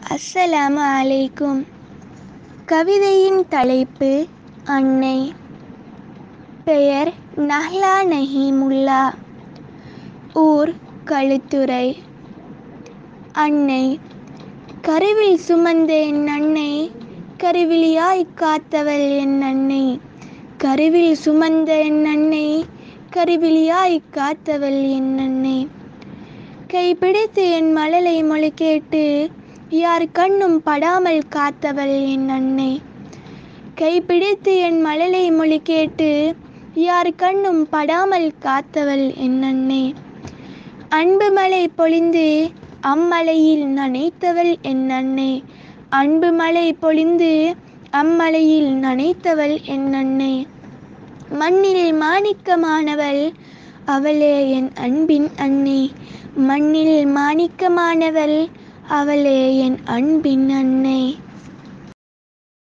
அஸ்ஸலாமு அலைக்கும் கவிதையின் தலைப்பு அன்னை பெயர் நஹ்லா நஹீமுல்லா ஊர் களுத்துறை அன்னை கருவில் சுமந்த என் அன்னை கருவிலியாய் காத்தவள் என் அன்னை கருவில் சுமந்த என் அன்னை கருவிலியாய் காத்தவள் என் அன்னை கைப்பிடித்து என் மழலை மொழி கேட்டு யார் கண்ணும் படாமல் காத்தவள் என் அன்னை கைப்பிடித்து என் மழலை மொழி கேட்டு யார் கண்ணும் படாமல் காத்தவள் என் அன்னை அன்பு மழை பொழிந்து அம்மலையில் நனைத்தவள் என் அன்னை அன்பு மழை பொழிந்து அம்மலையில் நனைத்தவள் என் அன்னை மண்ணில் மாணிக்கமானவள் அவளே என் அன்பின் அன்னை மண்ணில் மாணிக்கமானவள் அவளே என் அன்பின் அன்னை